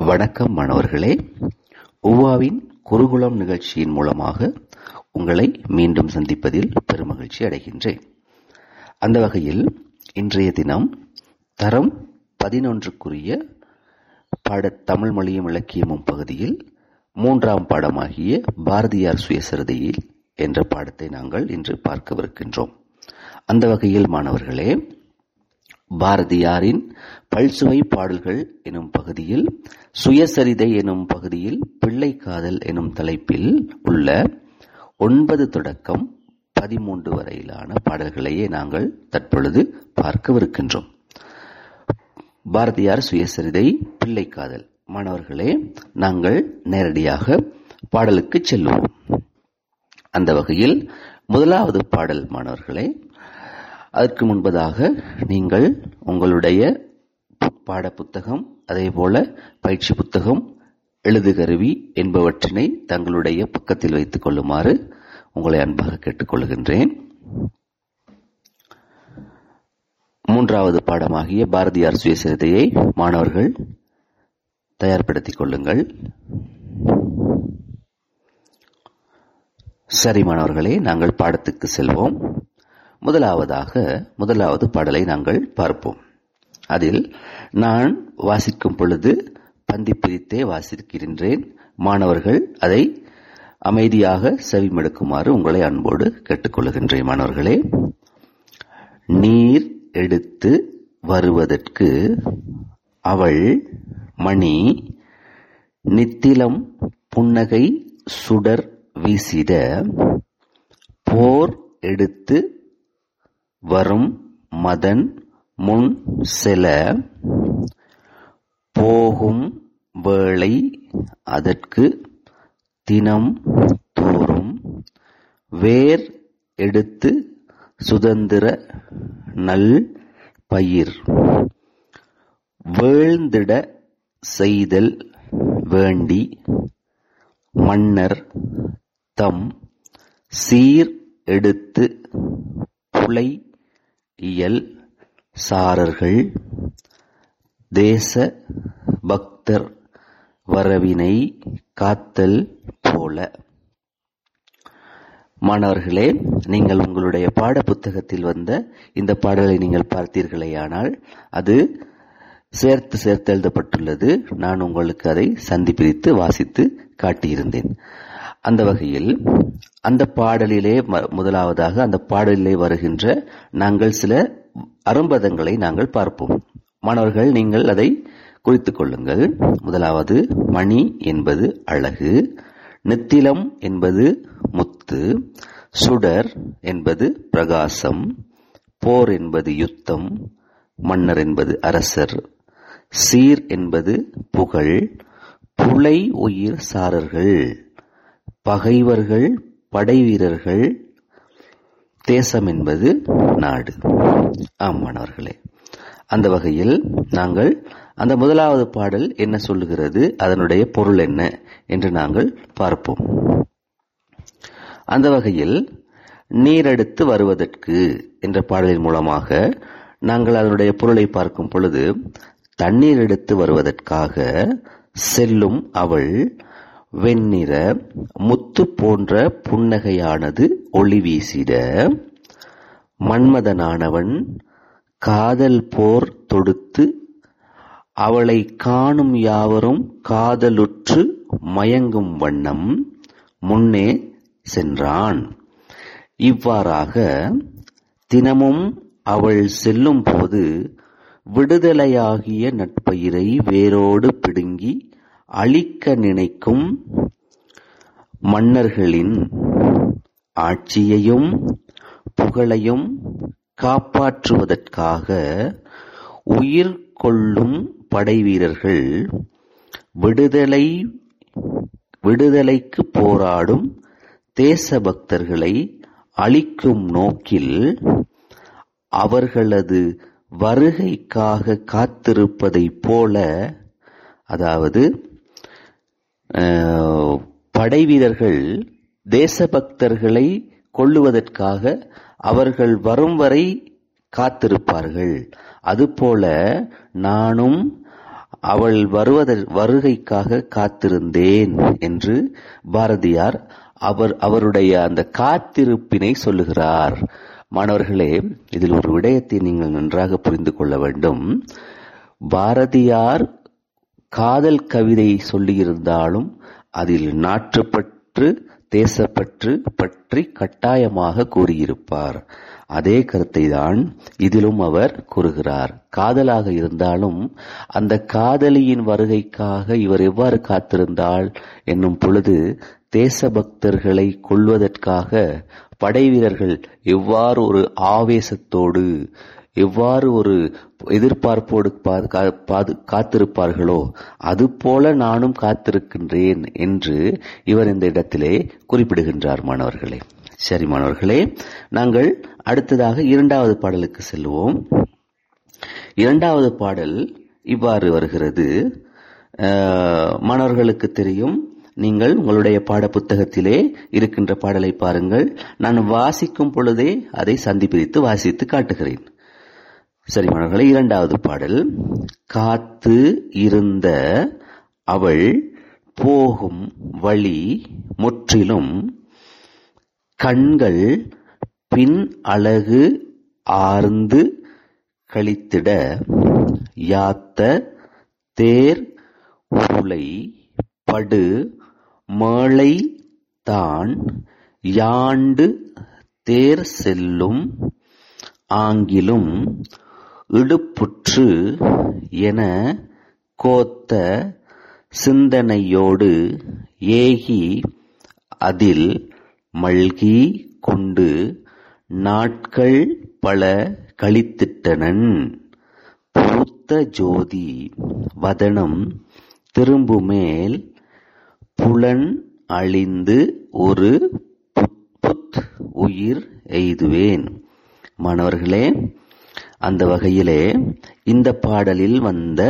வணக்கம் மாணவர்களே உவாவின் குருகுலம் நிகழ்ச்சியின் மூலமாக உங்களை மீண்டும் சந்திப்பதில் பெருமகிழ்ச்சி அடைகின்றேன் அந்த வகையில் இன்றைய தினம் தரம் பதினொன்றுக்குரிய பாட தமிழ் மொழியும் இலக்கியமும் பகுதியில் மூன்றாம் பாடமாகிய பாரதியார் சுயசரிதையில் என்ற பாடத்தை நாங்கள் இன்று பார்க்கவிருக்கின்றோம் அந்த வகையில் மாணவர்களே பாரதியாரின் பல்சுவை பாடல்கள் எனும் பகுதியில் சுயசரிதை எனும் பகுதியில் பிள்ளை காதல் எனும் தலைப்பில் உள்ள ஒன்பது தொடக்கம் பதிமூன்று வரையிலான பாடல்களையே நாங்கள் தற்பொழுது பார்க்கவிருக்கின்றோம் பாரதியார் சுயசரிதை பிள்ளை காதல் மாணவர்களே நாங்கள் நேரடியாக பாடலுக்கு செல்லுவோம் அந்த வகையில் முதலாவது பாடல் மாணவர்களே அதற்கு முன்பதாக நீங்கள் உங்களுடைய பாட புத்தகம் அதே போல பயிற்சி புத்தகம் எழுதுகருவி என்பவற்றினை தங்களுடைய பக்கத்தில் வைத்துக் கொள்ளுமாறு உங்களை அன்பாக கேட்டுக்கொள்கின்றேன் மூன்றாவது பாடமாகிய பாரதியார் சுயசரிதையை மாணவர்கள் தயார்படுத்திக் கொள்ளுங்கள் சரி மாணவர்களே நாங்கள் பாடத்துக்கு செல்வோம் முதலாவதாக முதலாவது பாடலை நாங்கள் பார்ப்போம் அதில் நான் வாசிக்கும் பொழுது பந்தி பிரித்தே வாசிக்கின்றேன் மாணவர்கள் அதை அமைதியாக செவிமடுக்குமாறு உங்களை அன்போடு கேட்டுக்கொள்கின்றேன் மாணவர்களே நீர் எடுத்து வருவதற்கு அவள் மணி நித்திலம் புன்னகை சுடர் வீசிட போர் எடுத்து வரும் மதன் முன் செல போகும் வேளை அதற்கு தினம் தோறும் வேர் எடுத்து சுதந்திர நல் பயிர் வேழ்ந்திட செய்தல் வேண்டி மன்னர் தம் சீர் எடுத்து புலை இயல் சாரர்கள் தேச பக்தர் வரவினை காத்தல் போல மாணவர்களே நீங்கள் உங்களுடைய பாட புத்தகத்தில் வந்த இந்த பாடலை நீங்கள் பார்த்தீர்களேயானால் அது சேர்த்து சேர்த்து எழுதப்பட்டுள்ளது நான் உங்களுக்கு அதை சந்தி பிரித்து வாசித்து காட்டியிருந்தேன் அந்த வகையில் அந்த பாடலிலே முதலாவதாக அந்த பாடலிலே வருகின்ற நாங்கள் சில அரும்பதங்களை நாங்கள் பார்ப்போம் மாணவர்கள் நீங்கள் அதை குறித்துக் கொள்ளுங்கள் முதலாவது மணி என்பது அழகு நித்திலம் என்பது முத்து சுடர் என்பது பிரகாசம் போர் என்பது யுத்தம் மன்னர் என்பது அரசர் சீர் என்பது புகழ் புலை உயிர் சாரர்கள் பகைவர்கள் படை வீரர்கள் தேசம் என்பது நாடு ஆமாணவர்களே அந்த வகையில் நாங்கள் அந்த முதலாவது பாடல் என்ன சொல்லுகிறது அதனுடைய பொருள் என்ன என்று நாங்கள் பார்ப்போம் அந்த வகையில் நீரெடுத்து வருவதற்கு என்ற பாடலின் மூலமாக நாங்கள் அதனுடைய பொருளை பார்க்கும் பொழுது தண்ணீர் எடுத்து வருவதற்காக செல்லும் அவள் வெண்ணிற முத்து போன்ற புன்னகையானது ஒளி வீசிட மன்மதனானவன் காதல் போர் தொடுத்து அவளை காணும் யாவரும் காதலுற்று மயங்கும் வண்ணம் முன்னே சென்றான் இவ்வாறாக தினமும் அவள் செல்லும் போது விடுதலையாகிய நட்பயிரை வேரோடு பிடுங்கி அழிக்க நினைக்கும் மன்னர்களின் ஆட்சியையும் புகழையும் காப்பாற்றுவதற்காக உயிர் கொள்ளும் படை வீரர்கள் விடுதலை விடுதலைக்கு போராடும் தேசபக்தர்களை அழிக்கும் நோக்கில் அவர்களது வருகைக்காக காத்திருப்பதைப் போல அதாவது படை வீரர்கள் தேசபக்தர்களை கொள்ளுவதற்காக அவர்கள் வரும் வரை காத்திருப்பார்கள் அதுபோல நானும் அவள் வருவத வருகைக்காக காத்திருந்தேன் என்று பாரதியார் அவர் அவருடைய அந்த காத்திருப்பினை சொல்லுகிறார் மாணவர்களே இதில் ஒரு விடயத்தை நீங்கள் நன்றாக புரிந்து கொள்ள வேண்டும் பாரதியார் காதல் கவிதை சொல்லியிருந்தாலும் அதில் நாற்றுப்பற்று தேசப்பற்று பற்றி கட்டாயமாக கூறியிருப்பார் அதே கருத்தை தான் இதிலும் அவர் கூறுகிறார் காதலாக இருந்தாலும் அந்த காதலியின் வருகைக்காக இவர் எவ்வாறு காத்திருந்தாள் என்னும் பொழுது தேசபக்தர்களை கொள்வதற்காக படை வீரர்கள் எவ்வாறு ஒரு ஆவேசத்தோடு எவ்வாறு ஒரு எதிர்பார்ப்போடு காத்திருப்பார்களோ அதுபோல நானும் காத்திருக்கின்றேன் என்று இவர் இந்த இடத்திலே குறிப்பிடுகின்றார் மாணவர்களே சரி மாணவர்களே நாங்கள் அடுத்ததாக இரண்டாவது பாடலுக்கு செல்வோம் இரண்டாவது பாடல் இவ்வாறு வருகிறது மாணவர்களுக்கு தெரியும் நீங்கள் உங்களுடைய பாட புத்தகத்திலே இருக்கின்ற பாடலை பாருங்கள் நான் வாசிக்கும் பொழுதே அதை சந்தி பிரித்து வாசித்து காட்டுகிறேன் சரி மாணவர்களே இரண்டாவது பாடல் காத்து இருந்த அவள் போகும் வழி முற்றிலும் கண்கள் பின் அழகு ஆர்ந்து கழித்திட யாத்த தேர் உருளை படு மேளை தான் யாண்டு தேர் செல்லும் ஆங்கிலும் இடுப்புற்று என கோத்த சிந்தனையோடு ஏகி அதில் மல்கி கொண்டு நாட்கள் பல கழித்திட்டனன் பூத்த ஜோதி வதனம் திரும்புமேல் புலன் அழிந்து ஒரு புத் உயிர் எய்துவேன் மாணவர்களே அந்த வகையிலே இந்த பாடலில் வந்த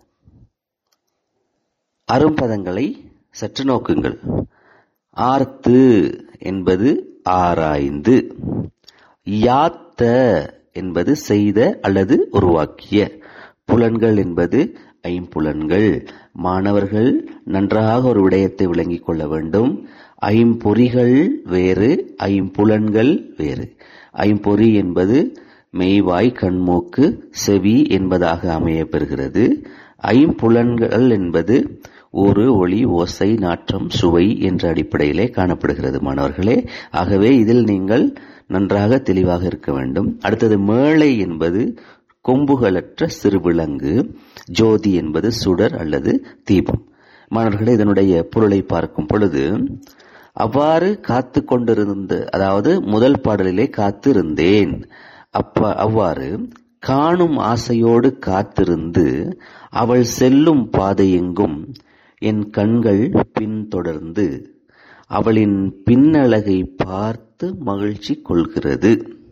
அரும்பதங்களை சற்று நோக்குங்கள் ஆர்த்து என்பது ஆராய்ந்து யாத்த என்பது செய்த அல்லது உருவாக்கிய புலன்கள் என்பது ஐம்புலன்கள் மாணவர்கள் நன்றாக ஒரு விடயத்தை விளங்கிக் கொள்ள வேண்டும் ஐம்பொறிகள் வேறு ஐம்புலன்கள் வேறு ஐம்பொறி என்பது மெய்வாய் கண்மூக்கு செவி என்பதாக அமைய பெறுகிறது ஐம்புலன்கள் என்பது ஒரு ஒளி ஓசை நாற்றம் சுவை என்ற அடிப்படையிலே காணப்படுகிறது மாணவர்களே ஆகவே இதில் நீங்கள் நன்றாக தெளிவாக இருக்க வேண்டும் அடுத்தது மேளை என்பது கொம்புகளற்ற சிறுவிலங்கு ஜோதி என்பது சுடர் அல்லது தீபம் மாணவர்களே இதனுடைய பொருளை பார்க்கும் பொழுது அவ்வாறு காத்து கொண்டிருந்த அதாவது முதல் பாடலிலே காத்திருந்தேன் அப்ப அவ்வாறு காணும் ஆசையோடு காத்திருந்து அவள் செல்லும் பாதையெங்கும் என் கண்கள் பின்தொடர்ந்து அவளின் பின்னழகை பார்த்து மகிழ்ச்சி கொள்கிறது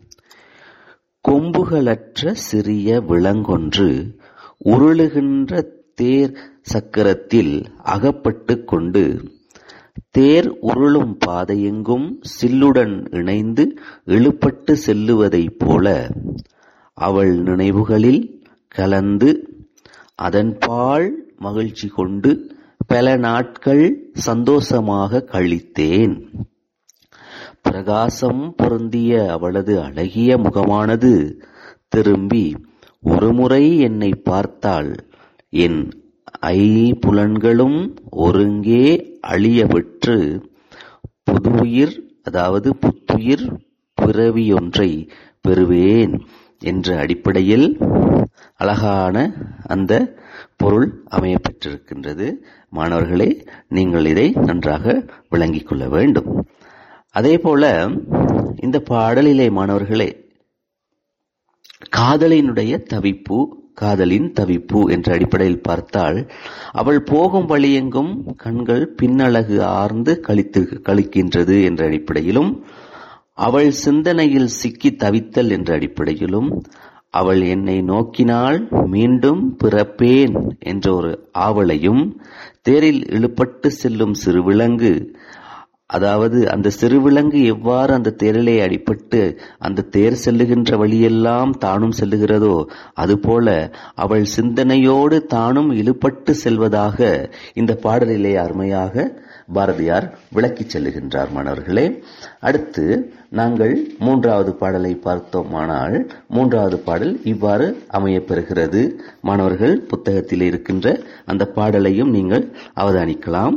கொம்புகளற்ற சிறிய விலங்கொன்று உருளுகின்ற தேர் சக்கரத்தில் அகப்பட்டு கொண்டு தேர் உருளும் பாதையெங்கும் சில்லுடன் இணைந்து இழுப்பட்டு செல்லுவதைப் போல அவள் நினைவுகளில் கலந்து அதன்பால் மகிழ்ச்சி கொண்டு பல நாட்கள் சந்தோஷமாக கழித்தேன் பிரகாசம் பொருந்திய அவளது அழகிய முகமானது திரும்பி ஒருமுறை என்னை பார்த்தால் என் ஐம்புலன்களும் ஒருங்கே அழிய பெற்று புதுயிர் அதாவது புத்துயிர் பிறவியொன்றை பெறுவேன் என்ற அடிப்படையில் அழகான அந்த பொருள் அமைய பெற்றிருக்கின்றது மாணவர்களே நீங்கள் இதை நன்றாக விளங்கிக் கொள்ள வேண்டும் அதே போல இந்த பாடலிலே மாணவர்களே காதலினுடைய தவிப்பு காதலின் தவிப்பு என்ற அடிப்படையில் பார்த்தால் அவள் போகும் வழியெங்கும் கண்கள் பின்னழகு ஆர்ந்து கழித்து கழிக்கின்றது என்ற அடிப்படையிலும் அவள் சிந்தனையில் சிக்கி தவித்தல் என்ற அடிப்படையிலும் அவள் என்னை நோக்கினால் மீண்டும் பிறப்பேன் என்ற ஒரு ஆவலையும் தேரில் இழுப்பட்டு செல்லும் சிறு விலங்கு அதாவது அந்த சிறுவிலங்கு எவ்வாறு அந்த தேரிலே அடிபட்டு அந்த தேர் செல்லுகின்ற வழியெல்லாம் தானும் செல்லுகிறதோ அதுபோல அவள் சிந்தனையோடு தானும் இழுபட்டு செல்வதாக இந்த பாடலிலே அருமையாக பாரதியார் விளக்கிச் செல்லுகின்றார் மாணவர்களே அடுத்து நாங்கள் மூன்றாவது பாடலை பார்த்தோமானால் மூன்றாவது பாடல் இவ்வாறு அமையப்பெறுகிறது மாணவர்கள் புத்தகத்தில் இருக்கின்ற அந்த பாடலையும் நீங்கள் அவதானிக்கலாம்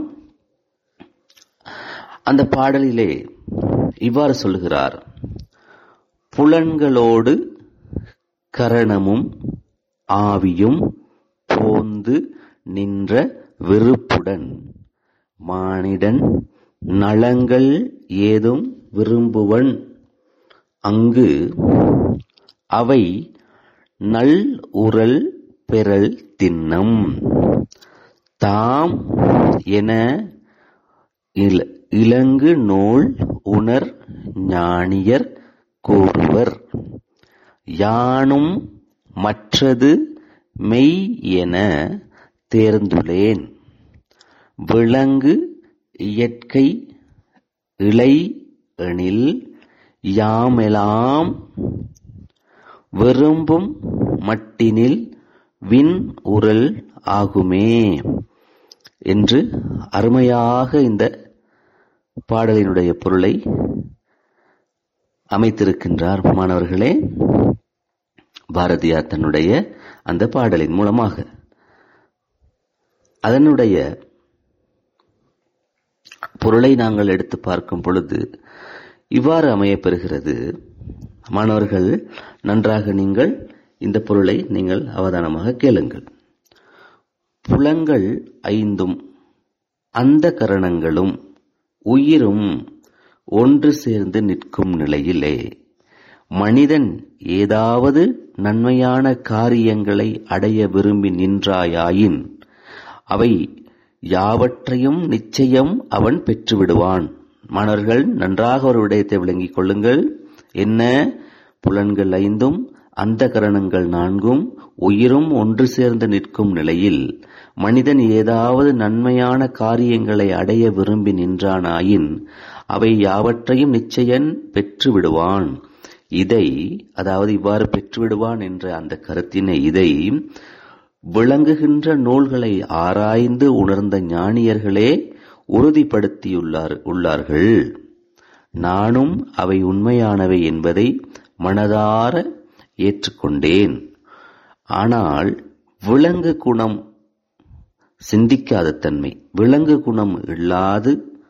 அந்த பாடலிலே இவ்வாறு சொல்லுகிறார் புலன்களோடு கரணமும் ஆவியும் போந்து நின்ற வெறுப்புடன் மானிடன் நலங்கள் ஏதும் விரும்புவன் அங்கு அவை நல் உரல் பெறல் தின்னம் தாம் என இல- இலங்கு நூல் உணர் ஞானியர் கூறுவர் யானும் மற்றது மெய் என தேர்ந்துளேன் விலங்கு இயற்கை இலை எனில் யாமெலாம் விரும்பும் மட்டினில் விண் உரல் ஆகுமே என்று அருமையாக இந்த பாடலினுடைய பொருளை அமைத்திருக்கின்றார் மாணவர்களே பாரதியார் தன்னுடைய அந்த பாடலின் மூலமாக அதனுடைய பொருளை நாங்கள் எடுத்து பார்க்கும் பொழுது இவ்வாறு அமையப்பெறுகிறது மாணவர்கள் நன்றாக நீங்கள் இந்த பொருளை நீங்கள் அவதானமாக கேளுங்கள் புலங்கள் ஐந்தும் அந்த கரணங்களும் உயிரும் ஒன்று சேர்ந்து நிற்கும் நிலையிலே மனிதன் ஏதாவது நன்மையான காரியங்களை அடைய விரும்பி நின்றாயாயின் அவை யாவற்றையும் நிச்சயம் அவன் பெற்றுவிடுவான் மாணவர்கள் நன்றாக ஒரு விடயத்தை விளங்கிக் கொள்ளுங்கள் என்ன புலன்கள் ஐந்தும் அந்த கரணங்கள் நான்கும் உயிரும் ஒன்று சேர்ந்து நிற்கும் நிலையில் மனிதன் ஏதாவது நன்மையான காரியங்களை அடைய விரும்பி நின்றானாயின் அவை யாவற்றையும் நிச்சயம் பெற்று விடுவான் இதை அதாவது இவ்வாறு பெற்றுவிடுவான் என்ற அந்த கருத்தினை இதை விளங்குகின்ற நூல்களை ஆராய்ந்து உணர்ந்த ஞானியர்களே உறுதிப்படுத்தியுள்ளார் உள்ளார்கள் நானும் அவை உண்மையானவை என்பதை மனதார ஏற்றுக்கொண்டேன் ஆனால் விலங்கு குணம் சிந்திக்காத தன்மை விலங்கு குணம் இல்லாது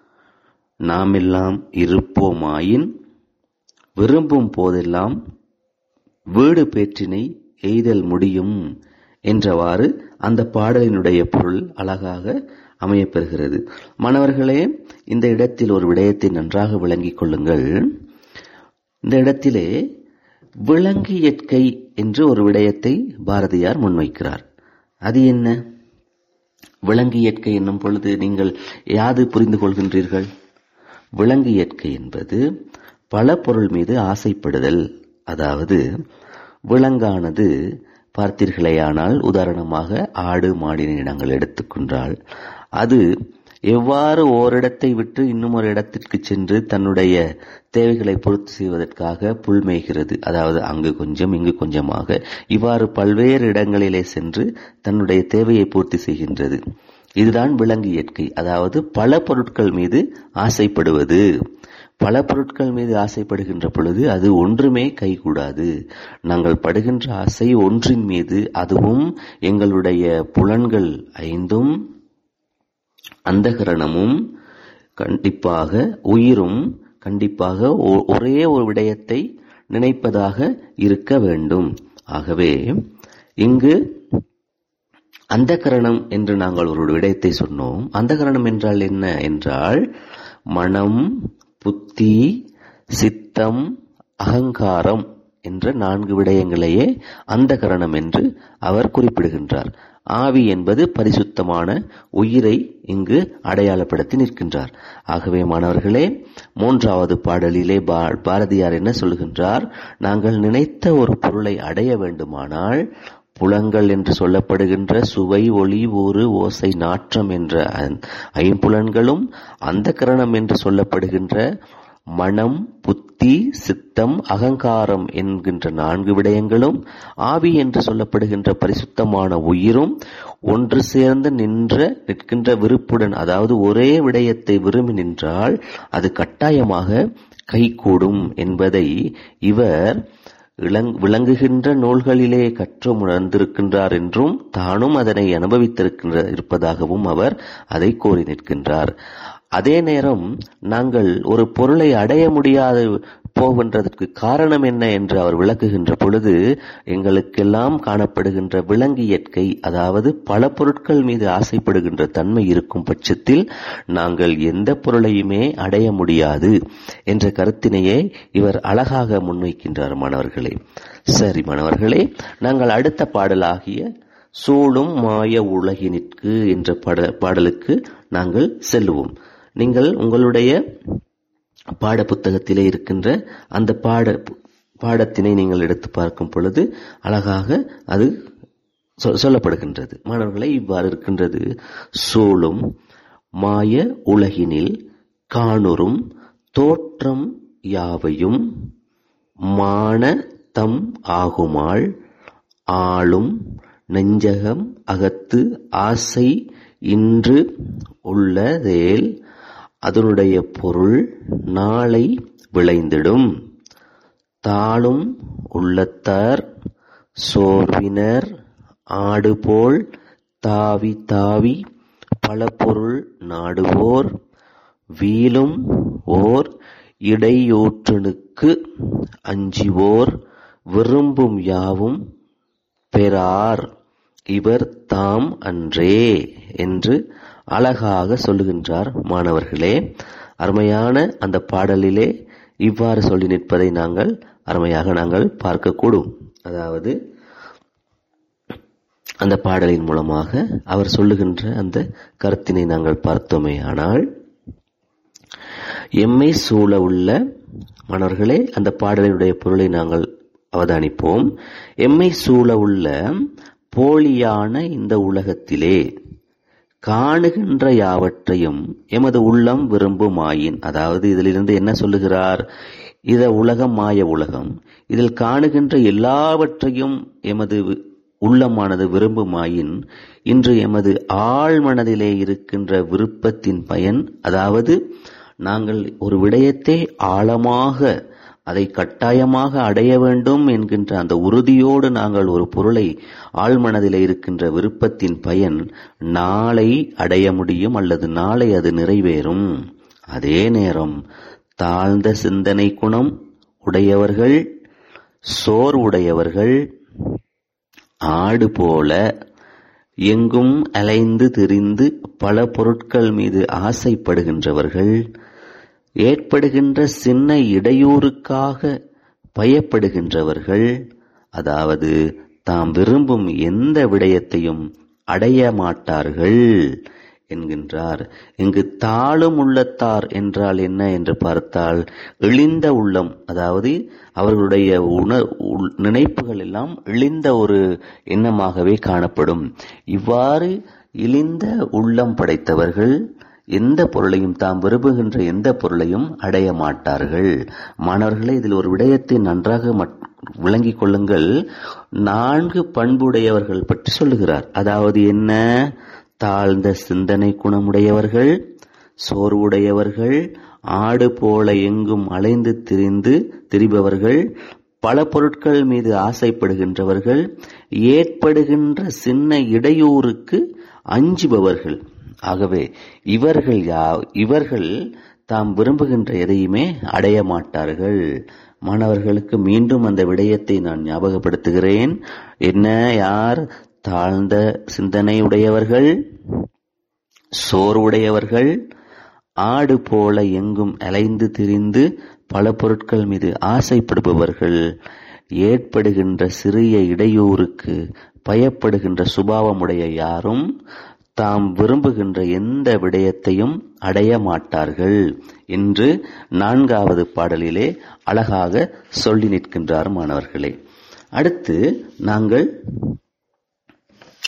நாமெல்லாம் இருப்போமாயின் விரும்பும் போதெல்லாம் வீடு பேற்றினை எய்தல் முடியும் என்றவாறு அந்த பாடலினுடைய பொருள் அழகாக அமையப்பெறுகிறது மாணவர்களே இந்த இடத்தில் ஒரு விடயத்தை நன்றாக விளங்கிக் கொள்ளுங்கள் இந்த இடத்திலே விலங்கு இயற்கை என்று ஒரு விடயத்தை பாரதியார் முன்வைக்கிறார் அது என்ன விலங்கு இயற்கை என்னும் பொழுது நீங்கள் யாது புரிந்து கொள்கின்றீர்கள் விலங்கு இயற்கை என்பது பல பொருள் மீது ஆசைப்படுதல் அதாவது விலங்கானது பார்த்தீர்களேயானால் உதாரணமாக ஆடு மாடினை நாங்கள் எடுத்துக்கொண்டால் அது எவ்வாறு ஓரிடத்தை விட்டு இன்னும் ஒரு இடத்திற்கு சென்று தன்னுடைய தேவைகளை பூர்த்தி செய்வதற்காக புல் மேய்கிறது அதாவது அங்கு கொஞ்சம் இங்கு கொஞ்சமாக இவ்வாறு பல்வேறு இடங்களிலே சென்று தன்னுடைய தேவையை பூர்த்தி செய்கின்றது இதுதான் விலங்கு இயற்கை அதாவது பல பொருட்கள் மீது ஆசைப்படுவது பல பொருட்கள் மீது ஆசைப்படுகின்ற பொழுது அது ஒன்றுமே கைகூடாது நாங்கள் படுகின்ற ஆசை ஒன்றின் மீது அதுவும் எங்களுடைய புலன்கள் ஐந்தும் அந்தகரணமும் கண்டிப்பாக உயிரும் கண்டிப்பாக ஒ- ஒரே ஒரு விடயத்தை நினைப்பதாக இருக்க வேண்டும் ஆகவே இங்கு அந்த கரணம் என்று நாங்கள் ஒரு விடயத்தை சொன்னோம் அந்த கரணம் என்றால் என்ன என்றால் மனம் புத்தி சித்தம் அகங்காரம் என்ற நான்கு விடயங்களையே அந்த கரணம் என்று அவர் குறிப்பிடுகின்றார் ஆவி என்பது பரிசுத்தமான உயிரை இங்கு அடையாளப்படுத்தி நிற்கின்றார் ஆகவே மாணவர்களே மூன்றாவது பாடலிலே பா- பாரதியார் என்ன சொல்கின்றார் நாங்கள் நினைத்த ஒரு பொருளை அடைய வேண்டுமானால் புலங்கள் என்று சொல்லப்படுகின்ற சுவை ஒளி ஊறு ஓசை நாற்றம் என்ற ஐம்புலன்களும் அந்த கரணம் என்று சொல்லப்படுகின்ற மனம் புத்தி சித்தம் அகங்காரம் என்கின்ற நான்கு விடயங்களும் ஆவி என்று சொல்லப்படுகின்ற பரிசுத்தமான உயிரும் ஒன்று சேர்ந்து நின்ற நிற்கின்ற விருப்புடன் அதாவது ஒரே விடயத்தை விரும்பி நின்றால் அது கட்டாயமாக கைகூடும் என்பதை இவர் விளங்குகின்ற நூல்களிலே கற்று உணர்ந்திருக்கின்றார் என்றும் தானும் அதனை அனுபவித்திருக்கின்ற இருப்பதாகவும் அவர் அதை கோரி நிற்கின்றார் அதே நேரம் நாங்கள் ஒரு பொருளை அடைய முடியாது போகின்றதற்கு காரணம் என்ன என்று அவர் விளக்குகின்ற பொழுது எங்களுக்கெல்லாம் காணப்படுகின்ற விலங்கியற்கை அதாவது பல பொருட்கள் மீது ஆசைப்படுகின்ற தன்மை இருக்கும் பட்சத்தில் நாங்கள் எந்த பொருளையுமே அடைய முடியாது என்ற கருத்தினையே இவர் அழகாக முன்வைக்கின்றார் மாணவர்களே சரி மாணவர்களே நாங்கள் அடுத்த பாடலாகிய சூழும் மாய உலகினிற்கு என்ற பாட பாடலுக்கு நாங்கள் செல்லுவோம் நீங்கள் உங்களுடைய பாட புத்தகத்திலே இருக்கின்ற அந்த பாட பாடத்தினை நீங்கள் எடுத்து பார்க்கும் பொழுது அழகாக அது சொல்லப்படுகின்றது மாணவர்களை இவ்வாறு இருக்கின்றது சூழும் மாய உலகினில் காணுறும் தோற்றம் யாவையும் மான தம் ஆகுமாள் ஆளும் நெஞ்சகம் அகத்து ஆசை இன்று உள்ளதேல் அதனுடைய பொருள் நாளை விளைந்திடும் தாளும் உள்ளத்தார் சோர்வினர் ஆடுபோல் தாவி தாவி பல பொருள் நாடுவோர் வீலும் ஓர் இடையூற்றனுக்கு அஞ்சிவோர் விரும்பும் யாவும் பெறார் இவர் தாம் அன்றே என்று அழகாக சொல்லுகின்றார் மாணவர்களே அருமையான அந்த பாடலிலே இவ்வாறு சொல்லி நிற்பதை நாங்கள் அருமையாக நாங்கள் பார்க்கக்கூடும் அதாவது அந்த பாடலின் மூலமாக அவர் சொல்லுகின்ற அந்த கருத்தினை நாங்கள் பார்த்தோமே ஆனால் எம்மை சூழ உள்ள மாணவர்களே அந்த பாடலினுடைய பொருளை நாங்கள் அவதானிப்போம் எம்மை சூழ உள்ள போலியான இந்த உலகத்திலே காணுகின்ற யாவற்றையும் எமது உள்ளம் விரும்புமாயின் அதாவது இதிலிருந்து என்ன சொல்லுகிறார் இத உலகம் மாய உலகம் இதில் காணுகின்ற எல்லாவற்றையும் எமது உள்ளமானது விரும்புமாயின் இன்று எமது ஆழ் மனதிலே இருக்கின்ற விருப்பத்தின் பயன் அதாவது நாங்கள் ஒரு விடயத்தை ஆழமாக அதை கட்டாயமாக அடைய வேண்டும் என்கின்ற அந்த உறுதியோடு நாங்கள் ஒரு பொருளை ஆழ்மனதிலே இருக்கின்ற விருப்பத்தின் பயன் நாளை அடைய முடியும் அல்லது நாளை அது நிறைவேறும் அதே நேரம் தாழ்ந்த சிந்தனை குணம் உடையவர்கள் சோர் உடையவர்கள் ஆடு போல எங்கும் அலைந்து திரிந்து பல பொருட்கள் மீது ஆசைப்படுகின்றவர்கள் ஏற்படுகின்ற சின்ன இடையூறுக்காக பயப்படுகின்றவர்கள் அதாவது தாம் விரும்பும் எந்த விடயத்தையும் அடைய மாட்டார்கள் என்கின்றார் இங்கு தாழும் உள்ளத்தார் என்றால் என்ன என்று பார்த்தால் இழிந்த உள்ளம் அதாவது அவர்களுடைய உண நினைப்புகள் எல்லாம் இழிந்த ஒரு எண்ணமாகவே காணப்படும் இவ்வாறு இழிந்த உள்ளம் படைத்தவர்கள் எந்த பொருளையும் தாம் விரும்புகின்ற எந்த பொருளையும் அடைய மாட்டார்கள் மாணவர்களே இதில் ஒரு விடயத்தை நன்றாக விளங்கிக் கொள்ளுங்கள் நான்கு பண்புடையவர்கள் பற்றி சொல்லுகிறார் அதாவது என்ன தாழ்ந்த சிந்தனை குணமுடையவர்கள் சோர்வுடையவர்கள் ஆடு போல எங்கும் அலைந்து திரிந்து திரிபவர்கள் பல பொருட்கள் மீது ஆசைப்படுகின்றவர்கள் ஏற்படுகின்ற சின்ன இடையூறுக்கு அஞ்சுபவர்கள் ஆகவே இவர்கள் யா இவர்கள் தாம் விரும்புகின்ற எதையுமே அடைய மாட்டார்கள் மாணவர்களுக்கு மீண்டும் அந்த விடயத்தை நான் ஞாபகப்படுத்துகிறேன் என்ன யார் தாழ்ந்த சிந்தனை உடையவர்கள் சோர்வுடையவர்கள் ஆடு போல எங்கும் அலைந்து திரிந்து பல பொருட்கள் மீது ஆசைப்படுபவர்கள் ஏற்படுகின்ற சிறிய இடையூறுக்கு பயப்படுகின்ற சுபாவமுடைய யாரும் தாம் விரும்புகின்ற எந்த விடயத்தையும் அடைய மாட்டார்கள் என்று நான்காவது பாடலிலே அழகாக சொல்லி நிற்கின்றார் மாணவர்களே அடுத்து நாங்கள்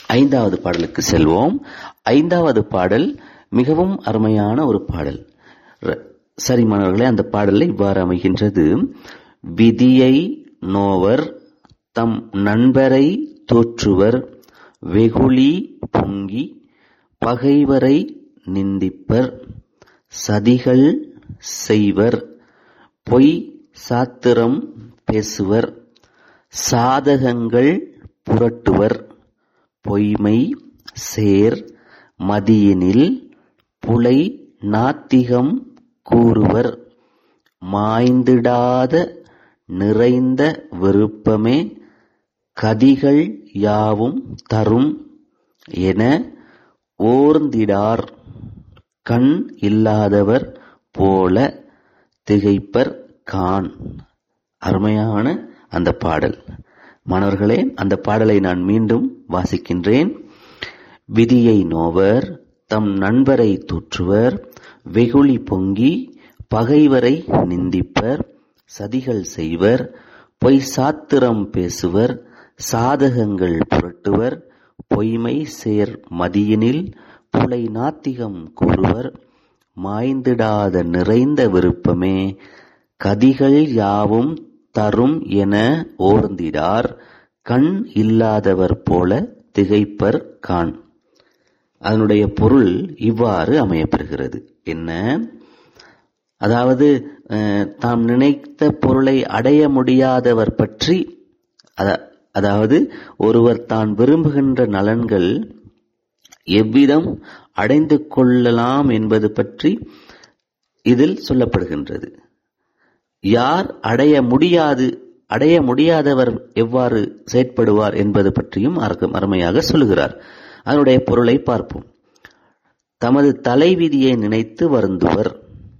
ஐந்தாவது பாடலுக்கு செல்வோம் ஐந்தாவது பாடல் மிகவும் அருமையான ஒரு பாடல் ர- சரி மாணவர்களே அந்த பாடலை இவ்வாறு அமைகின்றது விதியை நோவர் தம் நண்பரை தோற்றுவர் வெகுளி பொங்கி பகைவரை நிந்திப்பர் சதிகள் செய்வர் பொய் சாத்திரம் பேசுவர் சாதகங்கள் புரட்டுவர் பொய்மை சேர் மதியினில் புலை நாத்திகம் கூறுவர் மாய்ந்திடாத நிறைந்த விருப்பமே கதிகள் யாவும் தரும் என ஓர்ந்திடார் கண் இல்லாதவர் போல திகைப்பர் கான் அருமையான அந்த பாடல் மாணவர்களே அந்த பாடலை நான் மீண்டும் வாசிக்கின்றேன் விதியை நோவர் தம் நண்பரை தூற்றுவர் வெகுளி பொங்கி பகைவரை நிந்திப்பர் சதிகள் செய்வர் பொய் சாத்திரம் பேசுவர் சாதகங்கள் புரட்டுவர் பொய்மை சேர் மதியினில் புலை நாத்திகம் கூறுவர் மாய்ந்திடாத நிறைந்த விருப்பமே கதிகள் யாவும் தரும் என ஓர்ந்திடார் கண் இல்லாதவர் போல திகைப்பர் கான் அதனுடைய பொருள் இவ்வாறு அமையப்பெறுகிறது என்ன அதாவது அஹ், தாம் நினைத்த பொருளை அடைய முடியாதவர் பற்றி அத- அதாவது ஒருவர் தான் விரும்புகின்ற நலன்கள் எவ்விதம் அடைந்து கொள்ளலாம் என்பது பற்றி இதில் சொல்லப்படுகின்றது யார் அடைய முடியாது அடைய முடியாதவர் எவ்வாறு செயற்படுவார் என்பது பற்றியும் அருக- அருமையாக சொல்லுகிறார் அதனுடைய பொருளை பார்ப்போம் தமது தலைவிதியை நினைத்து வருந்துவர்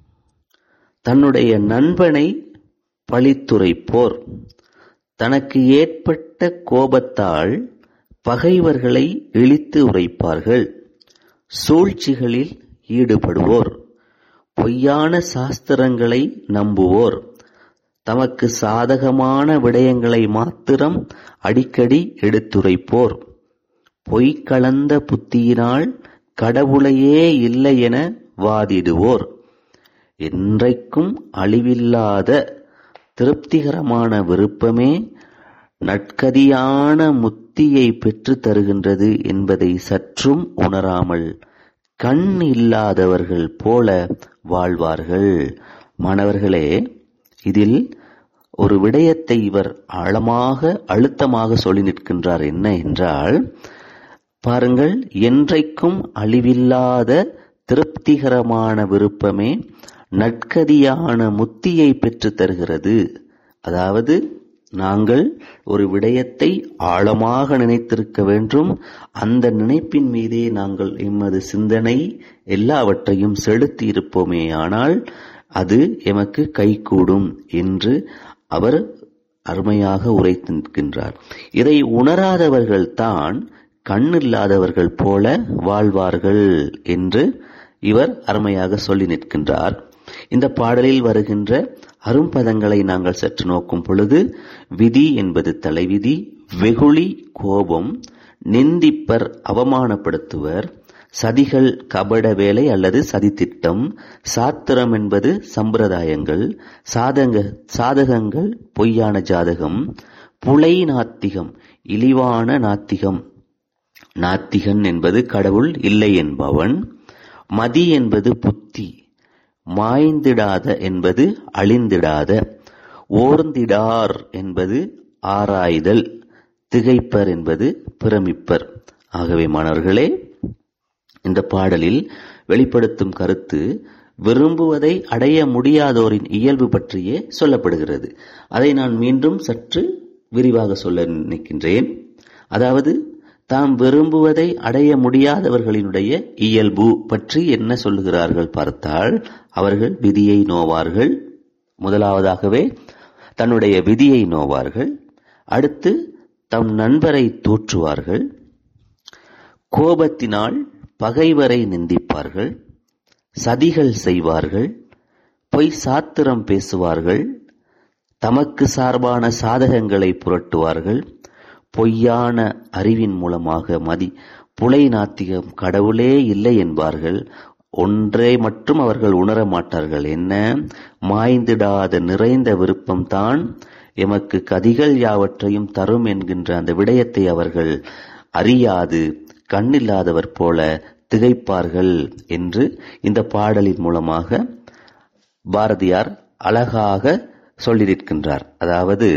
தன்னுடைய நண்பனை பழித்துரைப்போர் தனக்கு ஏற்பட்ட கோபத்தால் பகைவர்களை இழித்து உரைப்பார்கள் சூழ்ச்சிகளில் ஈடுபடுவோர் பொய்யான சாஸ்திரங்களை நம்புவோர் தமக்கு சாதகமான விடயங்களை மாத்திரம் அடிக்கடி எடுத்துரைப்போர் பொய் கலந்த புத்தியினால் கடவுளையே இல்லை என வாதிடுவோர் என்றைக்கும் அழிவில்லாத திருப்திகரமான விருப்பமே நட்கதியான முத்தியை பெற்றுத் தருகின்றது என்பதை சற்றும் உணராமல் கண் இல்லாதவர்கள் போல வாழ்வார்கள் மாணவர்களே இதில் ஒரு விடயத்தை இவர் ஆழமாக அழுத்தமாக சொல்லி நிற்கின்றார் என்ன என்றால் பாருங்கள் என்றைக்கும் அழிவில்லாத திருப்திகரமான விருப்பமே நட்கதியான முத்தியை பெற்றுத் தருகிறது அதாவது நாங்கள் ஒரு விடயத்தை ஆழமாக நினைத்திருக்க வேண்டும் அந்த நினைப்பின் மீதே நாங்கள் எமது சிந்தனை எல்லாவற்றையும் செலுத்தி இருப்போமே ஆனால் அது எமக்கு கைகூடும் என்று அவர் அருமையாக உரைத்து நிற்கின்றார் இதை உணராதவர்கள் தான் கண்ணில்லாதவர்கள் போல வாழ்வார்கள் என்று இவர் அருமையாக சொல்லி நிற்கின்றார் இந்த பாடலில் வருகின்ற அரும்பதங்களை நாங்கள் சற்று நோக்கும் பொழுது விதி என்பது தலைவிதி வெகுளி கோபம் நிந்திப்பர் அவமானப்படுத்துவர் சதிகள் கபட வேலை அல்லது சதித்திட்டம் சாத்திரம் என்பது சம்பிரதாயங்கள் சாதக சாதகங்கள் பொய்யான ஜாதகம் புலை நாத்திகம் இழிவான நாத்திகம் நாத்திகன் என்பது கடவுள் இல்லை என்பவன் மதி என்பது புத்தி மாய்ந்திடாத என்பது அழிந்திடாத ஓர்ந்திடார் என்பது ஆராய்தல் திகைப்பர் என்பது பிரமிப்பர் ஆகவே மாணவர்களே இந்த பாடலில் வெளிப்படுத்தும் கருத்து விரும்புவதை அடைய முடியாதோரின் இயல்பு பற்றியே சொல்லப்படுகிறது அதை நான் மீண்டும் சற்று விரிவாக சொல்ல நினைக்கின்றேன் அதாவது தாம் விரும்புவதை அடைய முடியாதவர்களினுடைய இயல்பு பற்றி என்ன சொல்லுகிறார்கள் பார்த்தால் அவர்கள் விதியை நோவார்கள் முதலாவதாகவே தன்னுடைய விதியை நோவார்கள் அடுத்து தம் நண்பரை தூற்றுவார்கள் கோபத்தினால் பகைவரை நிந்திப்பார்கள் சதிகள் செய்வார்கள் பொய் சாத்திரம் பேசுவார்கள் தமக்கு சார்பான சாதகங்களை புரட்டுவார்கள் பொய்யான அறிவின் மூலமாக மதி புலை நாத்திகம் கடவுளே இல்லை என்பார்கள் ஒன்றே மட்டும் அவர்கள் உணர மாட்டார்கள் என்ன மாய்ந்திடாத நிறைந்த விருப்பம்தான் எமக்கு கதிகள் யாவற்றையும் தரும் என்கின்ற அந்த விடயத்தை அவர்கள் அறியாது கண்ணில்லாதவர் போல திகைப்பார்கள் என்று இந்த பாடலின் மூலமாக பாரதியார் அழகாக சொல்லியிருக்கின்றார் அதாவது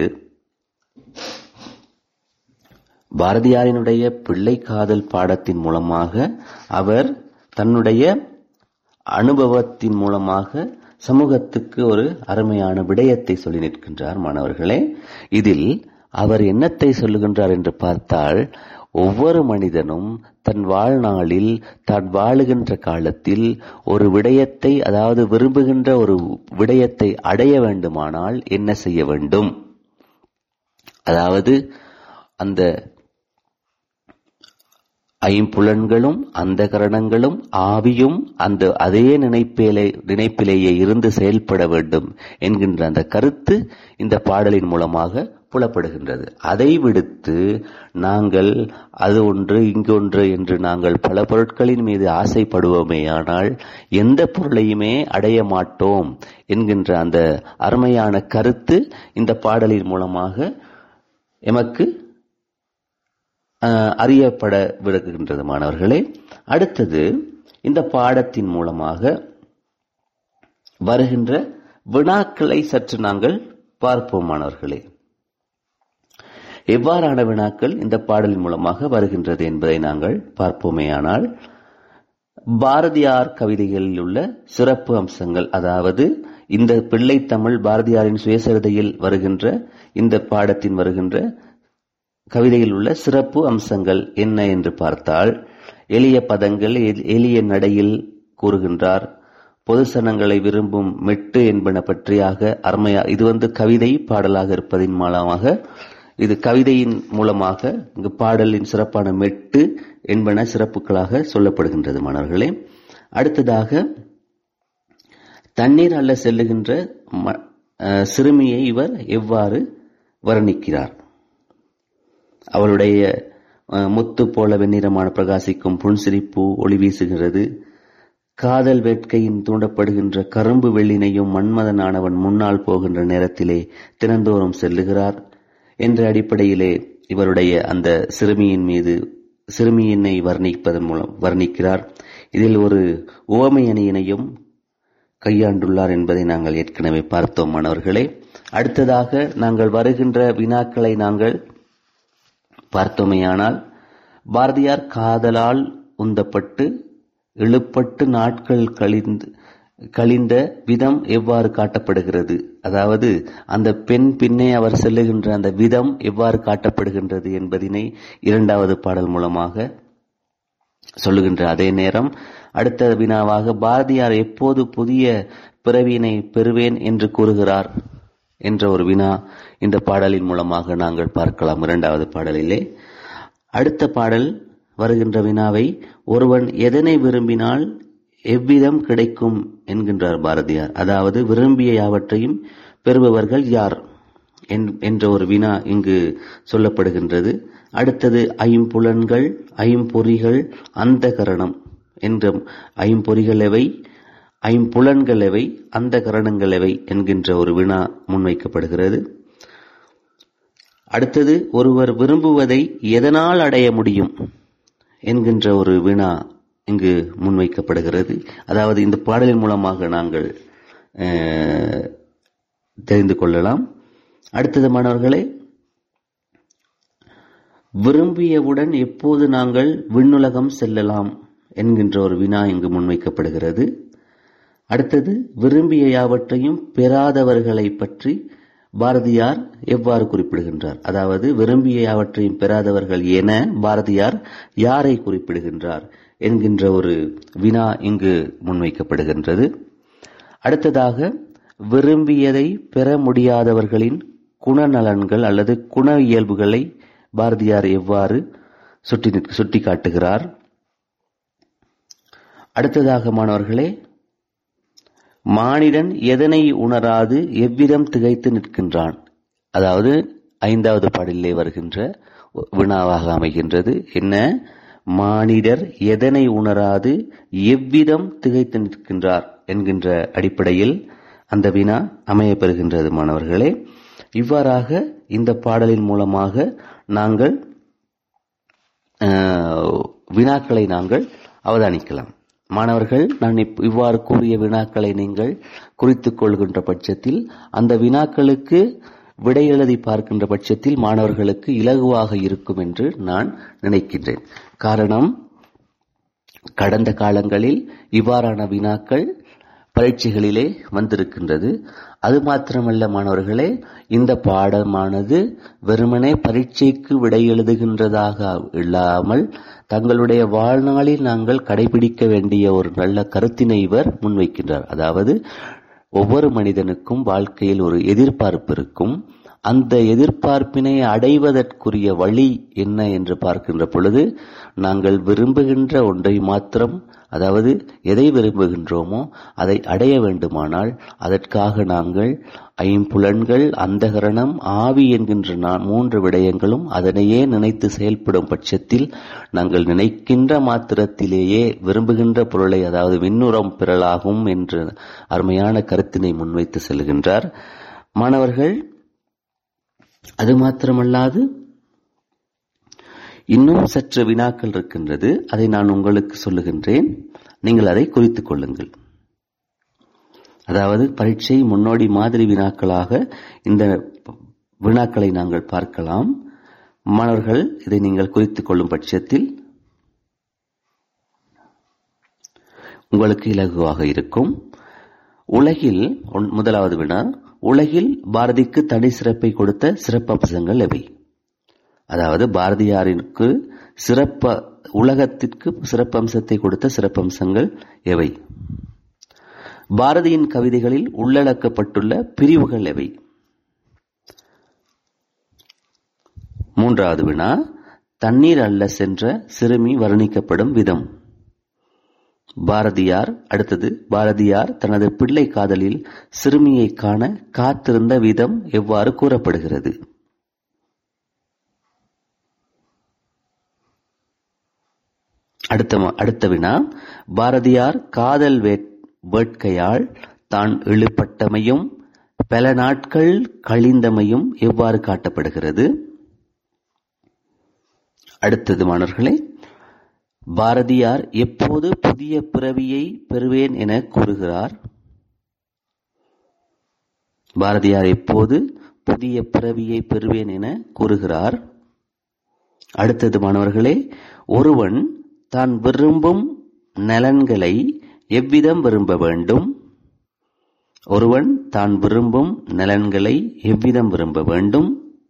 பாரதியாரினுடைய பிள்ளை காதல் பாடத்தின் மூலமாக அவர் தன்னுடைய அனுபவத்தின் மூலமாக சமூகத்துக்கு ஒரு அருமையான விடயத்தை சொல்லி நிற்கின்றார் மாணவர்களே இதில் அவர் என்னத்தை சொல்லுகின்றார் என்று பார்த்தால் ஒவ்வொரு மனிதனும் தன் வாழ்நாளில் தான் வாழுகின்ற காலத்தில் ஒரு விடயத்தை அதாவது விரும்புகின்ற ஒரு விடயத்தை அடைய வேண்டுமானால் என்ன செய்ய வேண்டும் அதாவது அந்த ஐம்புலன்களும் அந்த கரணங்களும் ஆவியும் அந்த அதே நினைப்பிலே நினைப்பிலேயே இருந்து செயல்பட வேண்டும் என்கின்ற அந்த கருத்து இந்த பாடலின் மூலமாக புலப்படுகின்றது அதை விடுத்து நாங்கள் அது ஒன்று இங்கொன்று என்று நாங்கள் பல பொருட்களின் மீது ஆசைப்படுவோமேயானால் எந்த பொருளையுமே அடைய மாட்டோம் என்கின்ற அந்த அருமையான கருத்து இந்த பாடலின் மூலமாக எமக்கு அறியப்பட விடுகின்றது மாணவர்களே அடுத்தது இந்த பாடத்தின் மூலமாக வருகின்ற வினாக்களை சற்று நாங்கள் பார்ப்போம் மாணவர்களே எவ்வாறான வினாக்கள் இந்த பாடலின் மூலமாக வருகின்றது என்பதை நாங்கள் பார்ப்போமேயானால் பாரதியார் கவிதைகளில் உள்ள சிறப்பு அம்சங்கள் அதாவது இந்த பிள்ளை தமிழ் பாரதியாரின் சுயசரிதையில் வருகின்ற இந்த பாடத்தின் வருகின்ற கவிதையில் உள்ள சிறப்பு அம்சங்கள் என்ன என்று பார்த்தால் எளிய பதங்கள் எளிய நடையில் கூறுகின்றார் பொதுசனங்களை விரும்பும் மெட்டு என்பன பற்றியாக அருமையா இது வந்து கவிதை பாடலாக இருப்பதின் மூலமாக இது கவிதையின் மூலமாக இங்கு பாடலின் சிறப்பான மெட்டு என்பன சிறப்புகளாக சொல்லப்படுகின்றது மாணவர்களே அடுத்ததாக தண்ணீர் அல்ல செல்லுகின்ற சிறுமியை இவர் எவ்வாறு வர்ணிக்கிறார் அவளுடைய முத்து போல வெண்ணிறமான பிரகாசிக்கும் புன்சிரிப்பு ஒளி வீசுகிறது காதல் வேட்கையின் தூண்டப்படுகின்ற கரும்பு வெள்ளினையும் மன்மதனானவன் முன்னால் போகின்ற நேரத்திலே தினந்தோறும் செல்லுகிறார் என்ற அடிப்படையிலே இவருடைய அந்த சிறுமியின் மீது சிறுமியினை வர்ணிப்பதன் மூலம் வர்ணிக்கிறார் இதில் ஒரு உவமை அணியினையும் கையாண்டுள்ளார் என்பதை நாங்கள் ஏற்கனவே பார்த்தோம் மாணவர்களே அடுத்ததாக நாங்கள் வருகின்ற வினாக்களை நாங்கள் பார்த்தோமேயானால் பாரதியார் காதலால் உந்தப்பட்டு இழுப்பட்டு நாட்கள் கழிந்து கழிந்த விதம் எவ்வாறு காட்டப்படுகிறது அதாவது அந்த பெண் பின்னே அவர் செல்லுகின்ற அந்த விதம் எவ்வாறு காட்டப்படுகின்றது என்பதினை இரண்டாவது பாடல் மூலமாக சொல்லுகின்ற அதே நேரம் அடுத்த வினாவாக பாரதியார் எப்போது புதிய பிறவியினை பெறுவேன் என்று கூறுகிறார் என்ற ஒரு வினா இந்த பாடலின் மூலமாக நாங்கள் பார்க்கலாம் இரண்டாவது பாடலிலே அடுத்த பாடல் வருகின்ற வினாவை ஒருவன் எதனை விரும்பினால் எவ்விதம் கிடைக்கும் என்கின்றார் பாரதியார் அதாவது விரும்பிய யாவற்றையும் பெறுபவர்கள் யார் என்ற ஒரு வினா இங்கு சொல்லப்படுகின்றது அடுத்தது ஐம்புலன்கள் ஐம்பொறிகள் அந்த கரணம் என்ற ஐம்பொறிகள் எவை ஐம்புலன்கள் எவை அந்த கரணங்கள் எவை என்கின்ற ஒரு வினா முன்வைக்கப்படுகிறது அடுத்தது ஒருவர் விரும்புவதை எதனால் அடைய முடியும் என்கின்ற ஒரு வினா இங்கு முன்வைக்கப்படுகிறது அதாவது இந்த பாடலின் மூலமாக நாங்கள் தெரிந்து கொள்ளலாம் அடுத்தது மாணவர்களே விரும்பியவுடன் எப்போது நாங்கள் விண்ணுலகம் செல்லலாம் என்கின்ற ஒரு வினா இங்கு முன்வைக்கப்படுகிறது அடுத்தது விரும்பிய யாவற்றையும் பெறாதவர்களை பற்றி பாரதியார் எவ்வாறு குறிப்பிடுகின்றார் அதாவது விரும்பிய யாவற்றையும் பெறாதவர்கள் என பாரதியார் யாரை குறிப்பிடுகின்றார் என்கின்ற ஒரு வினா இங்கு முன்வைக்கப்படுகின்றது அடுத்ததாக விரும்பியதை பெற முடியாதவர்களின் குணநலன்கள் அல்லது குண இயல்புகளை பாரதியார் எவ்வாறு சுட்டி சுட்டி காட்டுகிறார் அடுத்ததாக மாணவர்களே மானிடன் எதனை உணராது எவ்விதம் திகைத்து நிற்கின்றான் அதாவது ஐந்தாவது பாடலிலே வருகின்ற வினாவாக அமைகின்றது என்ன மானிடர் எதனை உணராது எவ்விதம் திகைத்து நிற்கின்றார் என்கின்ற அடிப்படையில் அந்த வினா அமையப்பெறுகின்றது மாணவர்களே இவ்வாறாக இந்த பாடலின் மூலமாக நாங்கள் வினாக்களை நாங்கள் அவதானிக்கலாம் மாணவர்கள் நான் இவ்வாறு கூறிய வினாக்களை நீங்கள் குறித்துக் கொள்கின்ற பட்சத்தில் அந்த வினாக்களுக்கு விடை எழுதி பார்க்கின்ற பட்சத்தில் மாணவர்களுக்கு இலகுவாக இருக்கும் என்று நான் நினைக்கின்றேன் காரணம் கடந்த காலங்களில் இவ்வாறான வினாக்கள் பரீட்சைகளிலே வந்திருக்கின்றது அது மாத்திரமல்ல மாணவர்களே இந்த பாடமானது வெறுமனே பரீட்சைக்கு விடை எழுதுகின்றதாக இல்லாமல் தங்களுடைய வாழ்நாளில் நாங்கள் கடைபிடிக்க வேண்டிய ஒரு நல்ல கருத்தினை இவர் முன்வைக்கின்றார் அதாவது ஒவ்வொரு மனிதனுக்கும் வாழ்க்கையில் ஒரு எதிர்பார்ப்பு இருக்கும் அந்த எதிர்பார்ப்பினை அடைவதற்குரிய வழி என்ன என்று பார்க்கின்ற பொழுது நாங்கள் விரும்புகின்ற ஒன்றை மாத்திரம் அதாவது எதை விரும்புகின்றோமோ அதை அடைய வேண்டுமானால் அதற்காக நாங்கள் ஐம்புலன்கள் அந்தகரணம் ஆவி என்கின்ற மூன்று விடயங்களும் அதனையே நினைத்து செயல்படும் பட்சத்தில் நாங்கள் நினைக்கின்ற மாத்திரத்திலேயே விரும்புகின்ற பொருளை அதாவது விண்ணுரம் பெறலாகும் என்று அருமையான கருத்தினை முன்வைத்து செல்கின்றார் மாணவர்கள் அது மாத்திரமல்லாது இன்னும் சற்று வினாக்கள் இருக்கின்றது அதை நான் உங்களுக்கு சொல்லுகின்றேன் நீங்கள் அதை குறித்துக் கொள்ளுங்கள் அதாவது பரீட்சை முன்னோடி மாதிரி வினாக்களாக இந்த வினாக்களை நாங்கள் பார்க்கலாம் மாணவர்கள் இதை நீங்கள் குறித்துக் கொள்ளும் பட்சத்தில் உங்களுக்கு இலகுவாக இருக்கும் உலகில் முதலாவது வினா உலகில் பாரதிக்கு தனி சிறப்பை கொடுத்த சிறப்பம்சங்கள் எவை அதாவது பாரதியாரிற்கு சிறப்ப உலகத்திற்கு சிறப்பம்சத்தை கொடுத்த சிறப்பம்சங்கள் எவை பாரதியின் கவிதைகளில் உள்ளடக்கப்பட்டுள்ள பிரிவுகள் எவை மூன்றாவது வினா தண்ணீர் அல்ல சென்ற சிறுமி வர்ணிக்கப்படும் விதம் பாரதியார் அடுத்தது பாரதியார் தனது பிள்ளை காதலில் சிறுமியை காண காத்திருந்த விதம் எவ்வாறு கூறப்படுகிறது அடுத்த அடுத்த வினா பாரதியார் காதல் வேட்கையால் தான் இழுபட்டமையும் பல நாட்கள் கழிந்தமையும் எவ்வாறு காட்டப்படுகிறது அடுத்தது மாணவர்களே பாரதியார் எப்போது புதிய பிறவியை பெறுவேன் என கூறுகிறார் பாரதியார் எப்போது புதிய பிறவியை பெறுவேன் என கூறுகிறார் அடுத்தது மாணவர்களே ஒருவன் தான் விரும்பும் நலன்களை எவ்விதம் விரும்ப வேண்டும் ஒருவன் தான் விரும்பும் நலன்களை எவ்விதம் விரும்ப வேண்டும்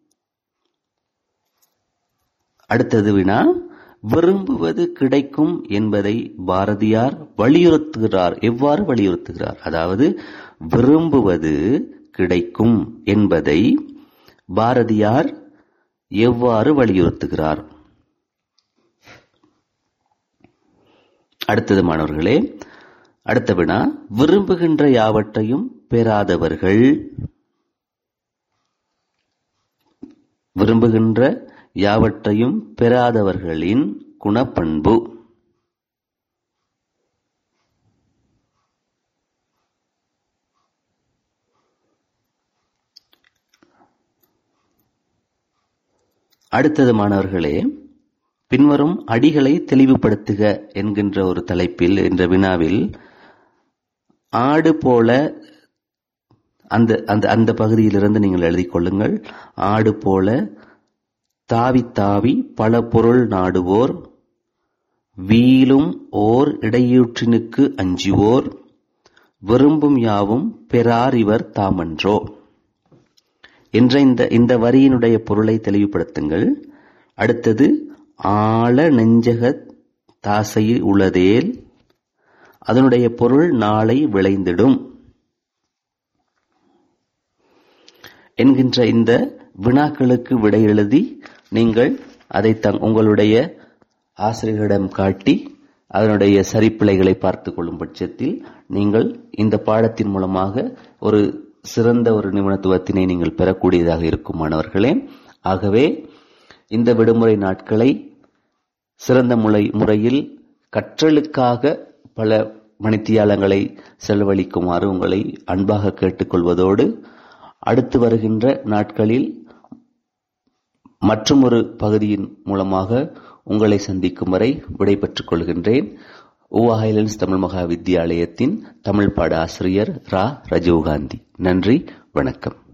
அடுத்தது வினா விரும்புவது கிடைக்கும் என்பதை பாரதியார் வலியுறுத்துகிறார் எவ்வாறு வலியுறுத்துகிறார் அதாவது விரும்புவது கிடைக்கும் என்பதை பாரதியார் எவ்வாறு வலியுறுத்துகிறார் அடுத்தது மாணவர்களே அடுத்த வினா விரும்புகின்ற யாவற்றையும் பெறாதவர்கள் விரும்புகின்ற யாவற்றையும் பெறாதவர்களின் குணப்பண்பு அடுத்தது மாணவர்களே பின்வரும் அடிகளை தெளிவுபடுத்துக என்கின்ற ஒரு தலைப்பில் என்ற வினாவில் ஆடு போல அந்த அந்த அந்த பகுதியிலிருந்து நீங்கள் எழுதிக் கொள்ளுங்கள் ஆடு போல தாவி தாவி பல பொருள் நாடுவோர் வீலும் ஓர் இடையூற்றினுக்கு அஞ்சுவோர் விரும்பும் யாவும் பெறார் இவர் தாமன்றோ என்ற இந்த இந்த வரியினுடைய பொருளை தெளிவுபடுத்துங்கள் அடுத்தது ஆழ நெஞ்சக தாசையில் உளதேல் அதனுடைய பொருள் நாளை விளைந்திடும் என்கின்ற இந்த வினாக்களுக்கு விடை எழுதி நீங்கள் அதை தங் உங்களுடைய ஆசிரியர்களிடம் காட்டி அதனுடைய சரிப்பிழைகளை பார்த்து கொள்ளும் பட்சத்தில் நீங்கள் இந்த பாடத்தின் மூலமாக ஒரு சிறந்த ஒரு நிபுணத்துவத்தினை நீங்கள் பெறக்கூடியதாக இருக்கும் மாணவர்களே ஆகவே இந்த விடுமுறை நாட்களை சிறந்த முறை முறையில் கற்றலுக்காக பல மணித்தியாலங்களை செலவழிக்குமாறு உங்களை அன்பாக கேட்டுக்கொள்வதோடு அடுத்து வருகின்ற நாட்களில் மற்றொரு பகுதியின் மூலமாக உங்களை சந்திக்கும் வரை விடைபெற்றுக் கொள்கின்றேன் ஊவா ஹைலண்ட்ஸ் தமிழ் மகா வித்தியாலயத்தின் தமிழ் பாட ஆசிரியர் ரா ரஜீவ்காந்தி நன்றி வணக்கம்